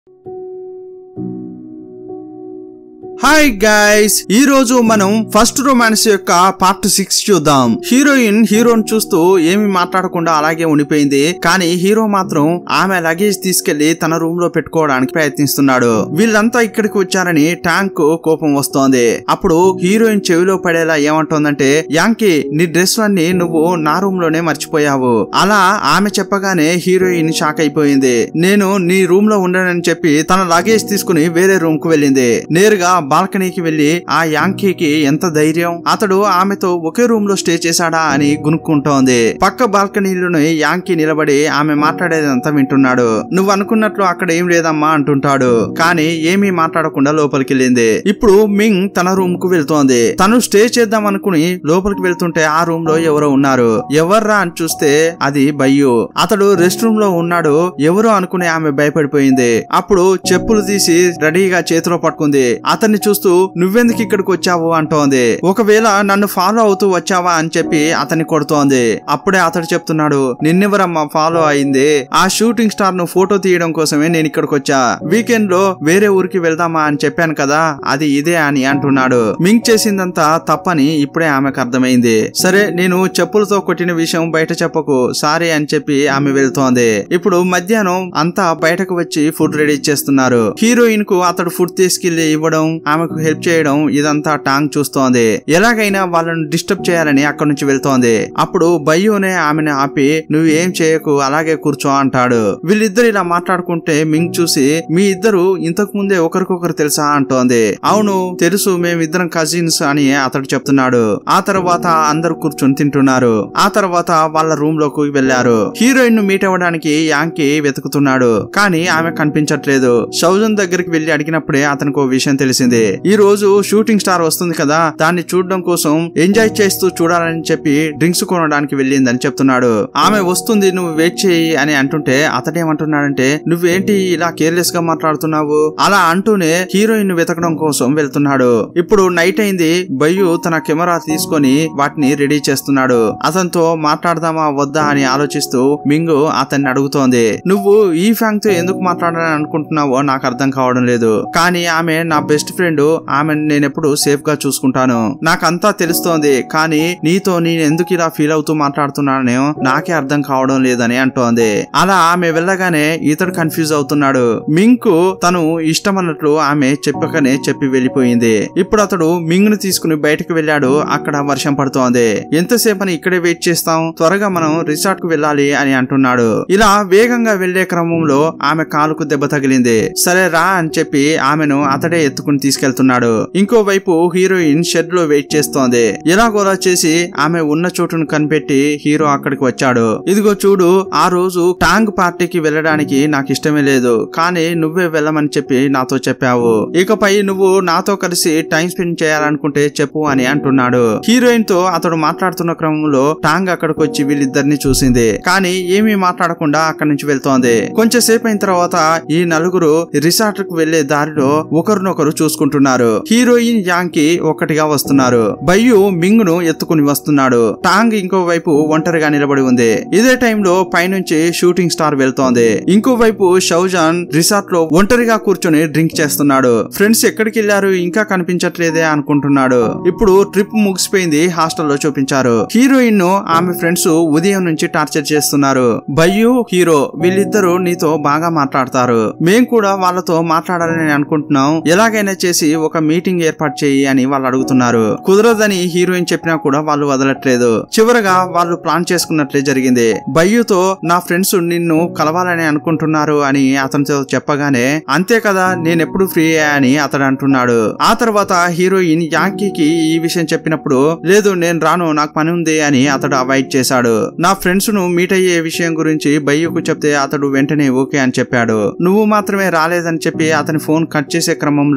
hi guys ఈ రోజు మనం ఫస్ట్ రొమాన్స్ యొక్క పార్ట్ సిక్స్ చూద్దాం హీరోయిన్ హీరోని చూస్తూ ఏమి మాట్లాడకుండా అలాగే ఉండిపోయింది కానీ హీరో మాత్రం ఆమె లగేజ్ తీసుకెళ్లి తన రూమ్ లో పెట్టుకోవడానికి ప్రయత్నిస్తున్నాడు వీళ్ళంతా ఇక్కడికి వచ్చారని ట్యాంక్ కోపం వస్తోంది అప్పుడు హీరోయిన్ చెవిలో పడేలా ఏమంటోందంటే యాంకి నీ డ్రెస్ అన్ని నువ్వు నా రూమ్ లోనే మర్చిపోయావు అలా ఆమె చెప్పగానే హీరోయిన్ షాక్ అయిపోయింది నేను నీ రూమ్ లో ఉండనని చెప్పి తన లగేజ్ తీసుకుని వేరే రూమ్ కు వెళ్ళింది నేరుగా బాల్కనీకి వెళ్లి ఆ యాంకీకి ఎంత ధైర్యం అతడు ఆమెతో ఒకే రూమ్ లో స్టే చేశాడా అని గునుక్కుంటోంది పక్క బాల్కనీలోని యాంకీ నిలబడి ఆమె మాట్లాడేదంతా వింటున్నాడు నువ్వు అనుకున్నట్లు అక్కడ ఏం లేదమ్మా అంటుంటాడు కానీ ఏమీ మాట్లాడకుండా లోపలికి వెళ్ళింది ఇప్పుడు మింగ్ తన రూమ్ కు వెళ్తోంది తను స్టే చేద్దాం అనుకుని లోపలికి వెళ్తుంటే ఆ రూమ్ లో ఎవరో ఉన్నారు ఎవర్రా అని చూస్తే అది బయ్యు అతడు రెస్ట్ రూమ్ లో ఉన్నాడు ఎవరో అనుకుని ఆమె భయపడిపోయింది అప్పుడు చెప్పులు తీసి రెడీగా చేతిలో పట్టుకుంది అతన్ని చూస్తూ నువ్వెందుకు ఇక్కడికి వచ్చావు అంటోంది ఒకవేళ నన్ను ఫాలో అవుతూ వచ్చావా అని చెప్పి అతన్ని కొడుతోంది అప్పుడే అతడు చెప్తున్నాడు నిన్నెవరమ్మా ఫాలో అయింది ఆ షూటింగ్ స్టార్ ను ఫోటో తీయడం కోసమే నేను ఇక్కడికి వచ్చా వీకెండ్ లో వేరే ఊరికి వెళ్దామా అని చెప్పాను కదా అది ఇదే అని అంటున్నాడు మింక్ చేసిందంతా తప్పని ఇప్పుడే ఆమెకు అర్థమైంది సరే నేను చెప్పులతో కొట్టిన విషయం బయట చెప్పకు సారీ అని చెప్పి ఆమె వెళ్తోంది ఇప్పుడు మధ్యాహ్నం అంతా బయటకు వచ్చి ఫుడ్ రెడీ చేస్తున్నారు హీరోయిన్ కు అతడు ఫుడ్ తీసుకెళ్లి ఇవ్వడం ఆమెకు హెల్ప్ చేయడం ఇదంతా టాంగ్ చూస్తోంది ఎలాగైనా వాళ్ళను డిస్టర్బ్ చేయాలని అక్కడి నుంచి వెళ్తోంది అప్పుడు బయ్యూనే ఆమెను ఆపి నువ్వు ఏం చేయకు అలాగే కూర్చో అంటాడు వీళ్ళిద్దరు ఇలా మాట్లాడుకుంటే మింగ్ చూసి మీ ఇద్దరు ఇంతకు ముందే ఒకరికొకరు తెలుసా అంటోంది అవును తెలుసు మేమిద్దరం కజిన్స్ అని అతడు చెప్తున్నాడు ఆ తర్వాత అందరు కూర్చొని తింటున్నారు ఆ తర్వాత వాళ్ళ రూమ్ లోకి వెళ్లారు హీరోయిన్ ను మీట్ అవ్వడానికి యాంకి వెతుకుతున్నాడు కానీ ఆమె కనిపించట్లేదు షౌజన్ దగ్గరికి వెళ్లి అడిగినప్పుడే అతనికి ఓ విషయం తెలిసింది ఈ రోజు షూటింగ్ స్టార్ వస్తుంది కదా దాన్ని చూడడం కోసం ఎంజాయ్ చేస్తూ చూడాలని చెప్పి డ్రింక్స్ కొనడానికి వెళ్ళిందని చెప్తున్నాడు ఆమె వస్తుంది నువ్వు వెయిట్ చేయి అని అంటుంటే అతడేమంటున్నాడంటే నువ్వేంటి ఇలా కేర్లెస్ గా మాట్లాడుతున్నావు అలా అంటూనే హీరోయిన్ ను వెతకడం కోసం వెళ్తున్నాడు ఇప్పుడు నైట్ అయింది బయ్యు తన కెమెరా తీసుకొని వాటిని రెడీ చేస్తున్నాడు అతనితో మాట్లాడదామా వద్దా అని ఆలోచిస్తూ మింగు అతన్ని అడుగుతోంది నువ్వు ఈ ఫ్యాంగ్ తో ఎందుకు మాట్లాడాలని అనుకుంటున్నావో నాకు అర్థం కావడం లేదు కానీ ఆమె నా బెస్ట్ ఫ్రెండ్ ఆమె నేనెప్పుడు సేఫ్ గా చూసుకుంటాను నాకంతా తెలుస్తోంది కానీ నీతో నేను ఎందుకు ఇలా ఫీల్ అవుతూ మాట్లాడుతున్నానో నాకే అర్థం కావడం లేదని అంటోంది అలా ఆమె వెళ్ళగానే ఇతడు కన్ఫ్యూజ్ అవుతున్నాడు మింకు తను ఇష్టమన్నట్లు ఆమె చెప్పకనే చెప్పి వెళ్ళిపోయింది ఇప్పుడు అతడు మింగ్ ను తీసుకుని బయటకు వెళ్ళాడు అక్కడ వర్షం పడుతోంది ఎంతసేపు అని ఇక్కడే వెయిట్ చేస్తాం త్వరగా మనం రిసార్ట్ కు వెళ్ళాలి అని అంటున్నాడు ఇలా వేగంగా వెళ్లే క్రమంలో ఆమె కాలుకు దెబ్బ తగిలింది సరే రా అని చెప్పి ఆమెను అతడే ఎత్తుకుని తీసుకెళ్తున్నాడు ఇంకోవైపు హీరోయిన్ షెడ్ లో వెయిట్ చేస్తోంది ఎలాగోలా చేసి ఆమె ఉన్న చోటును కనిపెట్టి హీరో అక్కడికి వచ్చాడు ఇదిగో చూడు ఆ రోజు టాంగ్ పార్టీకి వెళ్ళడానికి నాకు ఇష్టమే లేదు కానీ నువ్వే వెళ్ళమని చెప్పి నాతో చెప్పావు ఇకపై నువ్వు నాతో కలిసి టైం స్పెండ్ చేయాలనుకుంటే చెప్పు అని అంటున్నాడు హీరోయిన్ తో అతడు మాట్లాడుతున్న క్రమంలో టాంగ్ అక్కడికి వచ్చి వీళ్ళిద్దరిని చూసింది కానీ ఏమీ మాట్లాడకుండా అక్కడి నుంచి వెళ్తోంది కొంచెం సేపు అయిన తర్వాత ఈ నలుగురు రిసార్ట్ కు వెళ్లే దారిలో ఒకరినొకరు చూసుకుంటున్నారు హీరోయిన్ యాంకి ఒక్కటిగా వస్తున్నారు బయ్యు మింగ్ ను ఎత్తుకుని వస్తున్నాడు టాంగ్ ఇంకో వైపు ఒంటరిగా నిలబడి ఉంది ఇదే టైంలో పైనుంచి షూటింగ్ స్టార్ వెళ్తోంది ఇంకో వైపు షౌజాన్ రిసార్ట్ లో ఒంటరిగా కూర్చొని డ్రింక్ చేస్తున్నాడు ఫ్రెండ్స్ ఎక్కడికి వెళ్లారు ఇంకా కనిపించట్లేదే అనుకుంటున్నాడు ఇప్పుడు ట్రిప్ ముగిసిపోయింది హాస్టల్లో చూపించారు హీరోయిన్ ను ఆమె ఫ్రెండ్స్ ఉదయం నుంచి టార్చర్ చేస్తున్నారు బయ్యు హీరో వీళ్ళిద్దరూ నీతో బాగా మాట్లాడతారు మేం కూడా వాళ్ళతో మాట్లాడాలని అనుకుంటున్నాం ఎలాగైనా చేసి ఒక మీటింగ్ ఏర్పాటు చేయి అని వాళ్ళు అడుగుతున్నారు కుదరదని హీరోయిన్ చెప్పినా కూడా వాళ్ళు వదలట్లేదు చివరగా వాళ్ళు ప్లాన్ చేసుకున్నట్లే జరిగింది బయ్యుతో నా ఫ్రెండ్స్ నిన్ను కలవాలని అనుకుంటున్నారు అని అతనితో చెప్పగానే అంతే కదా నేనెప్పుడు ఫ్రీ అని అతడు అంటున్నాడు ఆ తర్వాత హీరోయిన్ యాంకీకి ఈ విషయం చెప్పినప్పుడు లేదు నేను రాను నాకు పని ఉంది అని అతడు అవాయిడ్ చేశాడు నా ఫ్రెండ్స్ ను మీట్ అయ్యే విషయం గురించి బయ్యుకు చెప్తే అతడు వెంటనే ఓకే అని చెప్పాడు నువ్వు మాత్రమే రాలేదని చెప్పి అతని ఫోన్ కట్ చేసే క్రమంలో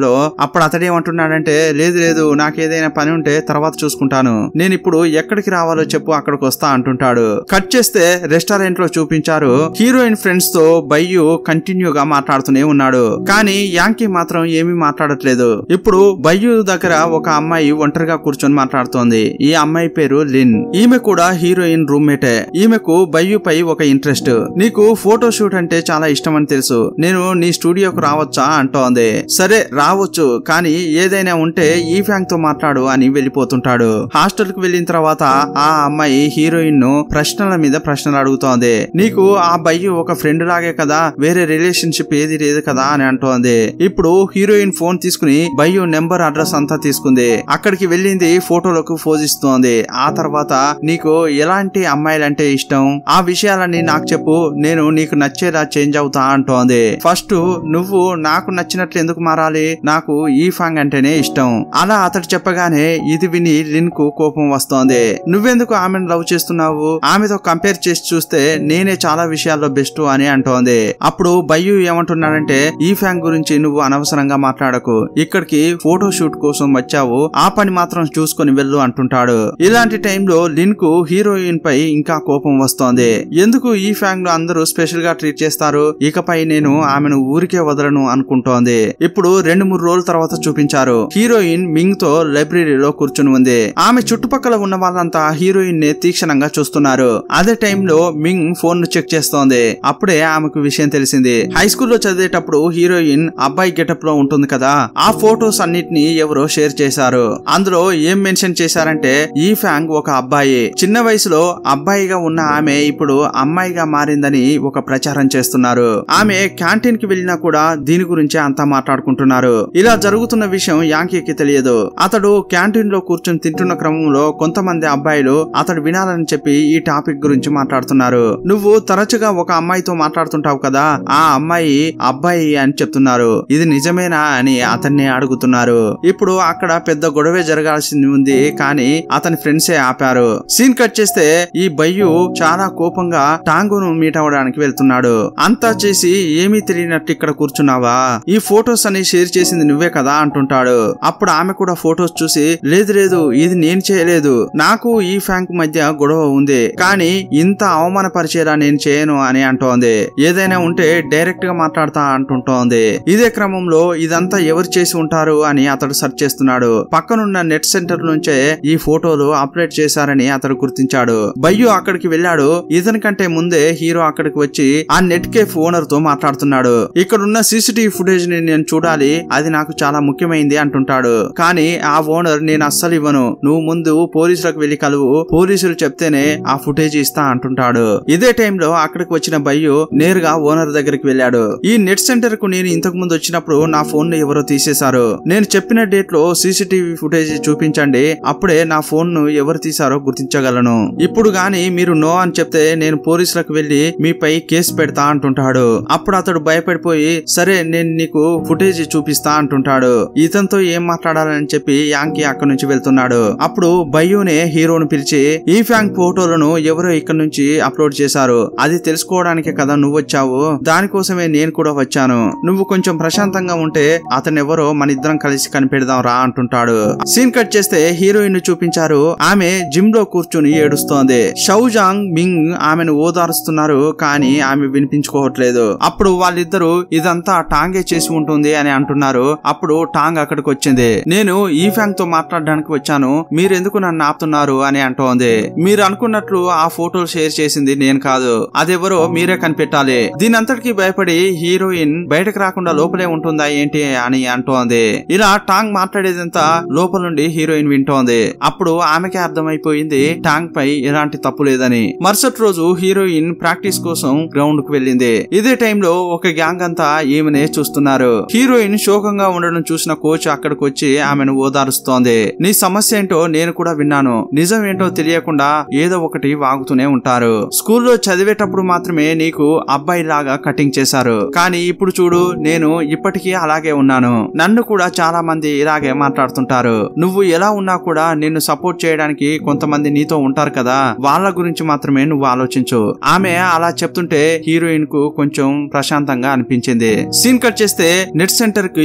అప్పుడు అతడేమంటున్నాడంటే లేదు లేదు నాకేదైనా పని ఉంటే తర్వాత చూసుకుంటాను నేను ఇప్పుడు ఎక్కడికి రావాలో చెప్పు అక్కడికి వస్తా అంటుంటాడు కట్ చేస్తే రెస్టారెంట్ లో చూపించారు హీరోయిన్ ఫ్రెండ్స్ తో బయ్యు కంటిన్యూ గా మాట్లాడుతూనే ఉన్నాడు కానీ యాంకీ మాత్రం ఏమీ మాట్లాడట్లేదు ఇప్పుడు బయ్యు దగ్గర ఒక అమ్మాయి ఒంటరిగా కూర్చొని మాట్లాడుతోంది ఈ అమ్మాయి పేరు లిన్ ఈమె కూడా హీరోయిన్ రూమ్మేటే ఈమెకు బయ్యు పై ఒక ఇంట్రెస్ట్ నీకు ఫోటో షూట్ అంటే చాలా ఇష్టం అని తెలుసు నేను నీ స్టూడియోకు రావచ్చా అంటోంది సరే రావచ్చు కానీ ఏదైనా ఉంటే ఈ ఫ్యాంక్ తో మాట్లాడు అని వెళ్ళిపోతుంటాడు హాస్టల్ కు వెళ్ళిన తర్వాత ఆ అమ్మాయి హీరోయిన్ ను ప్రశ్నల మీద ప్రశ్నలు అడుగుతోంది నీకు ఆ బయ్యు ఒక ఫ్రెండ్ లాగే కదా వేరే రిలేషన్షిప్ ఏది లేదు కదా అని అంటోంది ఇప్పుడు హీరోయిన్ ఫోన్ తీసుకుని బయ్యు నెంబర్ అడ్రస్ అంతా తీసుకుంది అక్కడికి వెళ్ళింది ఫోటోలకు ఫోజ్ ఇస్తోంది ఆ తర్వాత నీకు ఎలాంటి అమ్మాయిలంటే ఇష్టం ఆ విషయాలన్నీ నాకు చెప్పు నేను నీకు నచ్చేలా చేంజ్ అవుతా అంటోంది ఫస్ట్ నువ్వు నాకు నచ్చినట్లు ఎందుకు మారాలి నాకు ఈ ఫాంగ్ అంటేనే ఇష్టం అలా అతడు చెప్పగానే ఇది విని లిన్ కు కోపం వస్తోంది నువ్వెందుకు ఆమెను లవ్ చేస్తున్నావు ఆమెతో కంపేర్ చేసి చూస్తే నేనే చాలా విషయాల్లో బెస్ట్ అని అంటోంది అప్పుడు బయ్యు ఏమంటున్నాడంటే ఈ ఫ్యాంగ్ గురించి నువ్వు అనవసరంగా మాట్లాడకు ఇక్కడికి ఫోటో షూట్ కోసం వచ్చావు ఆ పని మాత్రం చూసుకొని వెళ్ళు అంటుంటాడు ఇలాంటి టైంలో లిన్ కు హీరోయిన్ పై ఇంకా కోపం వస్తోంది ఎందుకు ఈ ఫ్యాంగ్ లో అందరూ స్పెషల్ గా ట్రీట్ చేస్తారు ఇకపై నేను ఆమెను ఊరికే వదలను అనుకుంటోంది ఇప్పుడు రెండు మూడు రోజుల తర్వాత చూపించారు హీరోయిన్ మింగ్ తో లైబ్రరీలో కూర్చుని ఉంది ఆమె చుట్టుపక్కల ఉన్న వాళ్ళంతా హీరోయిన్ ని తీక్షణంగా చూస్తున్నారు అదే టైంలో మింగ్ ఫోన్ ను చెక్ చేస్తోంది అప్పుడే ఆమెకు విషయం తెలిసింది హై స్కూల్లో చదివేటప్పుడు హీరోయిన్ అబ్బాయి గెటప్ లో ఉంటుంది కదా ఆ ఫోటోస్ అన్నిటిని ఎవరో షేర్ చేశారు అందులో ఏం మెన్షన్ చేశారంటే ఈ ఫ్యాంగ్ ఒక అబ్బాయి చిన్న వయసులో అబ్బాయిగా ఉన్న ఆమె ఇప్పుడు అమ్మాయిగా మారిందని ఒక ప్రచారం చేస్తున్నారు ఆమె క్యాంటీన్ కి వెళ్ళినా కూడా దీని గురించే అంతా మాట్లాడుకుంటున్నారు ఇలా జరుగుతున్న విషయం యాంకీకి తెలియదు అతడు క్యాంటీన్ లో కూర్చొని తింటున్న క్రమంలో కొంతమంది అబ్బాయిలు అతడు వినాలని చెప్పి ఈ టాపిక్ గురించి మాట్లాడుతున్నారు నువ్వు తరచుగా ఒక అమ్మాయితో మాట్లాడుతుంటావు కదా ఆ అమ్మాయి అబ్బాయి అని చెప్తున్నారు ఇది నిజమేనా అని అతన్ని అడుగుతున్నారు ఇప్పుడు అక్కడ పెద్ద గొడవే జరగాల్సింది ఉంది కానీ అతని ఫ్రెండ్సే ఆపారు సీన్ కట్ చేస్తే ఈ బయ్యు చాలా కోపంగా టాంగును మీట్ అవ్వడానికి వెళ్తున్నాడు అంతా చేసి ఏమీ తెలియనట్టు ఇక్కడ కూర్చున్నావా ఈ ఫొటోస్ అని షేర్ చేసింది నువ్వే కదా అంటుంటాడు అప్పుడు ఆమె కూడా ఫొటోస్ చూసి లేదు లేదు ఇది నేను చేయలేదు నాకు ఈ ఫ్యాంక్ మధ్య గొడవ ఉంది కానీ ఇంత అవమానపరిచేలా నేను చేయను అని అంటోంది ఏదైనా ఉంటే డైరెక్ట్ గా మాట్లాడతా అంటుంటోంది ఇదే క్రమంలో ఇదంతా ఎవరు చేసి ఉంటారు అని అతడు సెర్చ్ చేస్తున్నాడు పక్కనున్న నెట్ సెంటర్ నుంచే ఈ ఫోటోలు అప్లోడ్ చేశారని అతడు గుర్తించాడు బయ్యు అక్కడికి వెళ్ళాడు ఇతని కంటే ముందే హీరో అక్కడికి వచ్చి ఆ నెట్ కేఫ్ ఓనర్ తో మాట్లాడుతున్నాడు ఇక్కడున్న సీసీటీవీ ఫుటేజ్ ని నేను చూడాలి అది నాకు చాలా ముఖ్యమైంది అంటుంటాడు కానీ ఆ ఓనర్ నేను అస్సలు ఇవ్వను నువ్వు ముందు పోలీసులకు వెళ్లి కలువు పోలీసులు చెప్తేనే ఆ ఫుటేజ్ ఇస్తా అంటుంటాడు ఇదే టైంలో అక్కడికి వచ్చిన బయ్యు నేరుగా ఓనర్ దగ్గరికి వెళ్ళాడు ఈ నెట్ సెంటర్ కు నేను ఇంతకు ముందు వచ్చినప్పుడు నా ఫోన్ ను ఎవరో తీసేశారు నేను చెప్పిన డేట్ లో సీసీటీవీ ఫుటేజ్ చూపించండి అప్పుడే నా ఫోన్ ను ఎవరు తీశారో గుర్తించగలను ఇప్పుడు గాని మీరు నో అని చెప్తే నేను పోలీసులకు వెళ్లి మీపై కేసు పెడతా అంటుంటాడు అప్పుడు అతడు భయపడిపోయి సరే నేను నీకు ఫుటేజ్ చూపిస్తా అంటుంటాడు ఇతనితో ఏం మాట్లాడాలని చెప్పి యాంకి అక్కడి నుంచి వెళ్తున్నాడు అప్పుడు బయ్యూనే హీరోను పిలిచి ఈ ఫ్యాంక్ ఫోటోలను ఎవరో ఇక్కడ నుంచి అప్లోడ్ చేశారు అది తెలుసుకోవడానికే కదా నువ్వు వచ్చావు దానికోసమే నేను కూడా వచ్చాను నువ్వు కొంచెం ప్రశాంతంగా ఉంటే అతను ఎవరో మన ఇద్దరం కలిసి కనిపెడదాం రా అంటుంటాడు సీన్ కట్ చేస్తే హీరోయిన్ ను చూపించారు ఆమె జిమ్ లో కూర్చుని ఏడుస్తోంది షౌజాంగ్ మింగ్ ఆమెను ఓదారుస్తున్నారు కానీ ఆమె వినిపించుకోవట్లేదు అప్పుడు వాళ్ళిద్దరూ ఇదంతా టాంగే చేసి ఉంటుంది అని అంటున్నారు అప్పుడు టాంగ్ అక్కడికి వచ్చింది నేను ఈ ఫ్యాంగ్ తో మాట్లాడడానికి వచ్చాను మీరెందుకు నన్ను ఆపుతున్నారు అని అంటోంది మీరు అనుకున్నట్లు ఆ ఫోటోలు షేర్ చేసింది నేను కాదు అదెవరో మీరే కనిపెట్టాలి దీని అంతటికి భయపడి హీరోయిన్ బయటకు రాకుండా లోపలే ఉంటుందా ఏంటి అని అంటోంది ఇలా టాంగ్ మాట్లాడేదంతా లోపల నుండి హీరోయిన్ వింటోంది అప్పుడు ఆమెకే అర్థమైపోయింది టాంగ్ పై ఎలాంటి తప్పు లేదని మరుసటి రోజు హీరోయిన్ ప్రాక్టీస్ కోసం గ్రౌండ్ కు వెళ్ళింది ఇదే టైంలో ఒక గ్యాంగ్ అంతా ఈమెనే చూస్తున్నారు హీరోయిన్ శోకంగా ఉండడం చూసిన కోచ్ అక్కడికి వచ్చి ఆమెను ఓదారుస్తోంది నీ సమస్య ఏంటో నేను కూడా విన్నాను నిజం ఏంటో తెలియకుండా ఏదో ఒకటి వాగుతూనే ఉంటారు స్కూల్లో చదివేటప్పుడు మాత్రమే నీకు అబ్బాయి లాగా కటింగ్ చేశారు కానీ ఇప్పుడు చూడు నేను ఇప్పటికీ అలాగే ఉన్నాను నన్ను కూడా చాలా మంది ఇలాగే మాట్లాడుతుంటారు నువ్వు ఎలా ఉన్నా కూడా నిన్ను సపోర్ట్ చేయడానికి కొంతమంది నీతో ఉంటారు కదా వాళ్ళ గురించి మాత్రమే నువ్వు ఆలోచించు ఆమె అలా చెప్తుంటే హీరోయిన్ కు కొంచెం ప్రశాంతంగా అనిపించింది సీన్ కట్ చేస్తే నెట్ సెంటర్ కి హీరో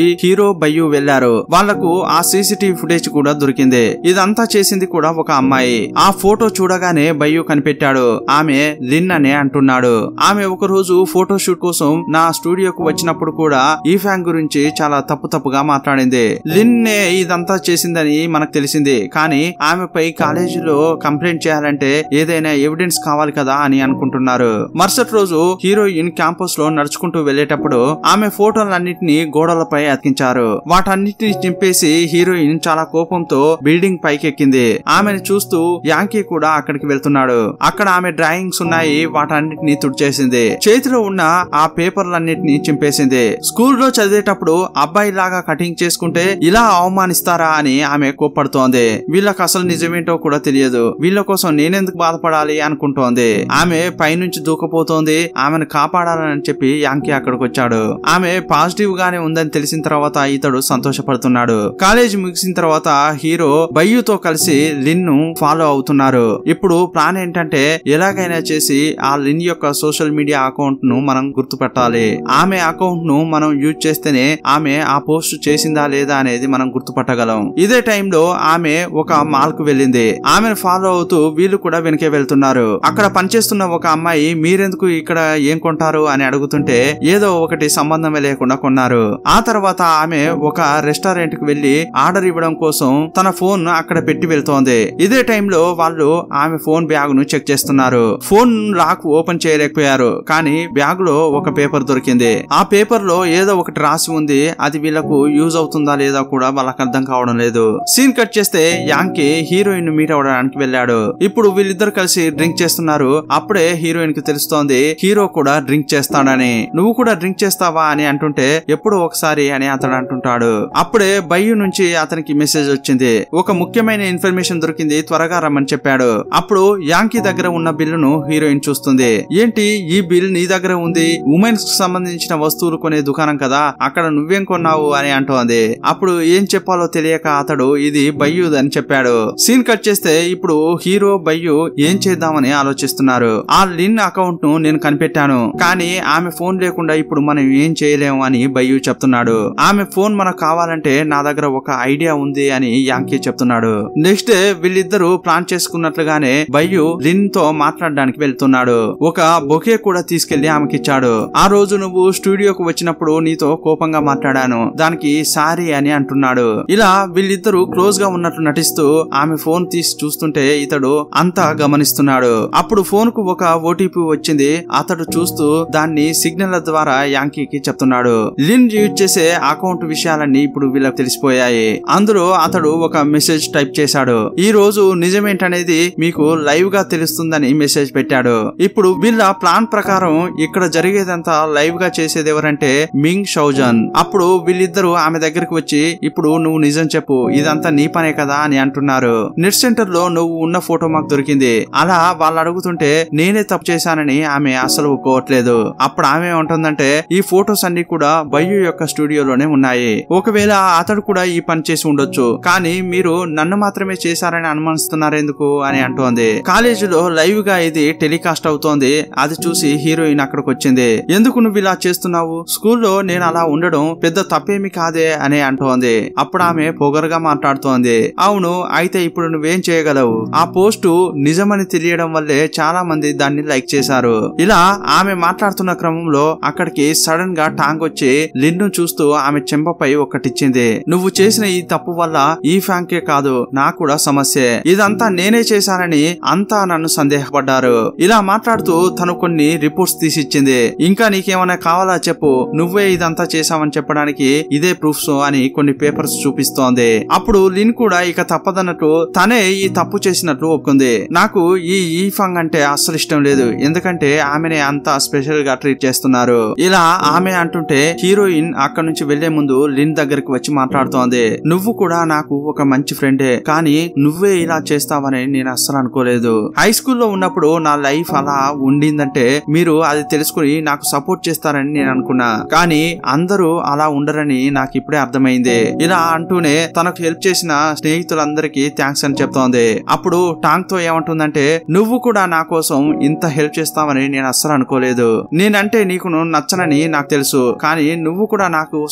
బయ్యు వెళ్లారు వాళ్లకు ఆ సీసీటీవీ ఫుటేజ్ కూడా దొరికింది ఇదంతా చేసింది కూడా ఒక అమ్మాయి ఆ ఫోటో చూడగానే బయ్యు కనిపెట్టాడు ఆమె లిన్ అనే అంటున్నాడు ఆమె ఒక రోజు ఫోటో షూట్ కోసం నా స్టూడియోకు వచ్చినప్పుడు కూడా ఈ ఫ్యాంగ్ గురించి చాలా తప్పు తప్పుగా మాట్లాడింది లిన్ నే ఇదంతా చేసిందని మనకు తెలిసింది కానీ ఆమెపై కాలేజీలో కంప్లైంట్ చేయాలంటే ఏదైనా ఎవిడెన్స్ కావాలి కదా అని అనుకుంటున్నారు మరుసటి రోజు హీరోయిన్ క్యాంపస్ లో నడుచుకుంటూ వెళ్లేటప్పుడు ఆమె ఫోటోలన్నింటినీ గోడలపై అతికించారు వాటన్నిటిని చింపేసి హీరోయిన్ చాలా కోపంతో బిల్డింగ్ పైకి ఎక్కింది ఆమెను చూస్తూ యాంకీ కూడా అక్కడికి వెళ్తున్నాడు అక్కడ ఆమె డ్రాయింగ్స్ ఉన్నాయి వాటన్నిటిని తుడిచేసింది చేతిలో ఉన్న ఆ పేపర్లన్నిటిని చింపేసింది స్కూల్లో చదివేటప్పుడు అబ్బాయి లాగా కటింగ్ చేసుకుంటే ఇలా అవమానిస్తారా అని ఆమె కోప్పడుతోంది వీళ్ళకి అసలు నిజమేంటో కూడా తెలియదు వీళ్ళ కోసం నేనెందుకు బాధపడాలి అనుకుంటోంది ఆమె పైనుంచి దూకపోతోంది ఆమెను కాపాడాలని చెప్పి యాంకీ అక్కడికి వచ్చాడు ఆమె పాజిటివ్ గానే ఉందని తెలిసిన తర్వాత ఇతడు సంతోషపడుతున్నాడు కాలేజ్ ముగిసిన తర్వాత హీరో బయ్యుతో కలిసి లిన్ ను ఫాలో అవుతున్నారు ఇప్పుడు ప్లాన్ ఏంటంటే ఎలాగైనా చేసి ఆ లిన్ యొక్క సోషల్ మీడియా అకౌంట్ ను మనం గుర్తుపెట్టాలి ఆమె అకౌంట్ ను మనం యూజ్ చేస్తేనే ఆమె ఆ పోస్ట్ చేసిందా లేదా అనేది మనం గుర్తుపట్టగలం ఇదే టైంలో ఆమె ఒక మాల్ కు వెళ్ళింది ఆమెను ఫాలో అవుతూ వీళ్ళు కూడా వెనకే వెళ్తున్నారు అక్కడ పనిచేస్తున్న ఒక అమ్మాయి మీరెందుకు ఇక్కడ ఏం కొంటారు అని అడుగుతుంటే ఏదో ఒకటి సంబంధమే లేకుండా కొన్నారు ఆ తర్వాత ఆమె ఒక రెస్టారెంట్ కు వెళ్లి ఆర్డర్ ఇవ్వడం కోసం తన ఫోన్ అక్కడ పెట్టి వెళ్తోంది ఇదే టైంలో వాళ్ళు ఆమె ఫోన్ బ్యాగ్ ను చెక్ చేస్తున్నారు ఫోన్ లాక్ ఓపెన్ చేయలేకపోయారు కానీ బ్యాగ్ లో ఒక పేపర్ దొరికింది ఆ పేపర్ లో ఏదో ఒకటి రాసి ఉంది అది వీళ్ళకు యూజ్ అవుతుందా లేదా కూడా వాళ్ళకి అర్థం కావడం లేదు సీన్ కట్ చేస్తే యాంకి హీరోయిన్ ను మీట్ అవడానికి వెళ్ళాడు ఇప్పుడు వీళ్ళిద్దరు కలిసి డ్రింక్ చేస్తున్నారు అప్పుడే హీరోయిన్ కి తెలుస్తోంది హీరో కూడా డ్రింక్ చేస్తాడని నువ్వు కూడా డ్రింక్ చేస్తావా అని అంటుంటే ఎప్పుడు ఒకసారి అని అతడు అంటుంటాడు అప్పుడే బయ్యు నుంచి అతనికి మెసేజ్ వచ్చింది ఒక ముఖ్యమైన ఇన్ఫర్మేషన్ దొరికింది త్వరగా రమ్మని చెప్పాడు అప్పుడు యాంకీ దగ్గర ఉన్న బిల్లును హీరోయిన్ చూస్తుంది ఏంటి ఈ బిల్ నీ దగ్గర ఉంది ఉమెన్స్ కు సంబంధించిన వస్తువులు కొనే దుకాణం కదా అక్కడ నువ్వేం కొన్నావు అని అంటోంది అప్పుడు ఏం చెప్పాలో తెలియక అతడు ఇది బయ్యు అని చెప్పాడు సీన్ కట్ చేస్తే ఇప్పుడు హీరో బయ్యు ఏం చేద్దామని ఆలోచిస్తున్నారు ఆ లిన్ అకౌంట్ ను నేను కనిపెట్టాను కానీ ఆమె ఫోన్ లేకుండా ఇప్పుడు మనం ఏం చేయలేము అని బయ్యు చెప్తున్నాడు ఆమె ఫోన్ మనకు కావాలంటే నా దగ్గర ఒక ఐడియా ఉంది అని యాంకీ చెప్తున్నాడు నెక్స్ట్ డే వీళ్ళిద్దరూ ప్లాన్ చేసుకున్నట్లుగానే బయ్యు లిన్ తో మాట్లాడడానికి వెళ్తున్నాడు ఒక బొకే కూడా తీసుకెళ్లి ఆమెకి ఇచ్చాడు ఆ రోజు నువ్వు స్టూడియోకు వచ్చినప్పుడు నీతో కోపంగా మాట్లాడాను దానికి సారీ అని అంటున్నాడు ఇలా వీళ్ళిద్దరూ క్లోజ్ గా ఉన్నట్లు నటిస్తూ ఆమె ఫోన్ తీసి చూస్తుంటే ఇతడు అంతా గమనిస్తున్నాడు అప్పుడు ఫోన్ కు ఒక ఓటీపీ వచ్చింది అతడు చూస్తూ దాన్ని సిగ్నల్ ద్వారా యాంకీకి చెప్తున్నాడు లిన్ యూజ్ చేసే అకౌంట్ విషయాలన్నీ ఇప్పుడు వీళ్ళకి తెలిసిపోయాయి అందులో అతడు ఒక మెసేజ్ టైప్ చేశాడు ఈ రోజు నిజమేంటనేది మీకు లైవ్ గా తెలుస్తుందని మెసేజ్ పెట్టాడు ఇప్పుడు వీళ్ళ ప్లాన్ ప్రకారం ఇక్కడ జరిగేదంతా లైవ్ గా చేసేది ఎవరంటే మింగ్ షౌజన్ అప్పుడు వీళ్ళిద్దరూ ఆమె దగ్గరికి వచ్చి ఇప్పుడు నువ్వు నిజం చెప్పు ఇదంతా నీ పనే కదా అని అంటున్నారు నెట్ సెంటర్ లో నువ్వు ఉన్న ఫోటో మాకు దొరికింది అలా వాళ్ళు అడుగుతుంటే నేనే తప్పు చేశానని ఆమె అసలు ఒప్పుకోవట్లేదు అప్పుడు ఆమె ఏమంటుందంటే ఈ ఫోటోస్ అన్ని కూడా బయ్యు యొక్క స్టూడియోలోనే ఉన్నాయి ఒకవేళ అతడు కూడా ఈ పని చేసి ఉండొచ్చు కానీ మీరు నన్ను మాత్రమే చేశారని అనుమానిస్తున్నారు ఎందుకు అని అంటోంది కాలేజీలో లైవ్ గా ఇది టెలికాస్ట్ అవుతోంది అది చూసి హీరోయిన్ అక్కడికి వచ్చింది ఎందుకు నువ్వు ఇలా చేస్తున్నావు స్కూల్లో నేను అలా ఉండడం పెద్ద తప్పేమి కాదే అని అంటోంది అప్పుడు ఆమె పొగరుగా మాట్లాడుతోంది అవును అయితే ఇప్పుడు నువ్వేం చేయగలవు ఆ పోస్టు నిజమని తెలియడం వల్లే చాలా మంది దాన్ని లైక్ చేశారు ఇలా ఆమె మాట్లాడుతున్న క్రమంలో అక్కడికి సడన్ గా టాంగ్ వచ్చి లిన్ను చూస్తూ ఆమె చెంపపై ఒకటిచ్చింది నువ్వు చేసిన ఈ తప్పు వల్ల ఈ ఫ్యాంకే కాదు నాకు కూడా సమస్య ఇదంతా నేనే చేశానని అంతా నన్ను సందేహపడ్డారు ఇలా మాట్లాడుతూ తను కొన్ని రిపోర్ట్స్ తీసిచ్చింది ఇంకా నీకేమైనా కావాలా చెప్పు నువ్వే ఇదంతా చేశావని చెప్పడానికి ఇదే ప్రూఫ్స్ అని కొన్ని పేపర్స్ చూపిస్తోంది అప్పుడు లిన్ కూడా ఇక తప్పదన్నట్టు తనే ఈ తప్పు చేసినట్లు ఒప్పుకుంది నాకు ఈ ఈ ఫంగ్ అంటే అస్సలు ఇష్టం లేదు ఎందుకంటే ఆమెనే అంత స్పెషల్ గా ట్రీట్ చేస్తున్నారు ఇలా ఆమె అంటుంటే హీరోయిన్ అక్కడ నుంచి వెళ్లే ముందు లిన్ దగ్గరికి వచ్చి మాట్లాడుతోంది నువ్వు కూడా నాకు ఒక మంచి ఫ్రెండే కానీ నువ్వే ఇలా చేస్తావని నేను అస్సలు అనుకోలేదు హై స్కూల్లో ఉన్నప్పుడు నా లైఫ్ అలా ఉండిందంటే మీరు అది తెలుసుకుని నాకు సపోర్ట్ చేస్తారని నేను అనుకున్నా కానీ అందరూ అలా ఉండరని నాకు ఇప్పుడే అర్థమైంది ఇలా అంటూనే తనకు హెల్ప్ చేసిన స్నేహితులందరికీ థ్యాంక్స్ అని చెప్తోంది అప్పుడు టాంగ్ తో ఏమంటుందంటే నువ్వు కూడా నా కోసం ఇంత హెల్ప్ చేస్తావని నేను అస్సలు అనుకోలేదు నేనంటే నీకు నచ్చనని నాకు తెలుసు కానీ నువ్వు కూడా నా కోసం ఇంత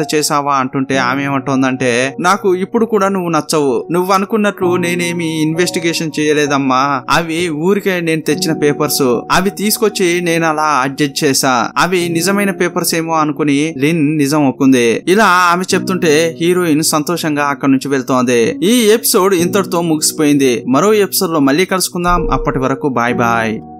చేసావా అంటుంటే ఆమె ఏమంటోందంటే నాకు ఇప్పుడు కూడా నువ్వు నచ్చవు నువ్వు అనుకున్నట్లు నేనేమి ఇన్వెస్టిగేషన్ చేయలేదమ్మా అవి ఊరికే నేను తెచ్చిన పేపర్స్ అవి తీసుకొచ్చి నేను అలా అడ్జస్ట్ చేసా అవి నిజమైన పేపర్స్ ఏమో అనుకుని లిన్ నిజం ఒప్పుకుంది ఇలా ఆమె చెప్తుంటే హీరోయిన్ సంతోషంగా అక్కడి నుంచి వెళ్తోంది ఈ ఎపిసోడ్ ఇంతటితో ముగిసిపోయింది మరో ఎపిసోడ్ లో మళ్ళీ కలుసుకుందాం అప్పటి వరకు బాయ్ బాయ్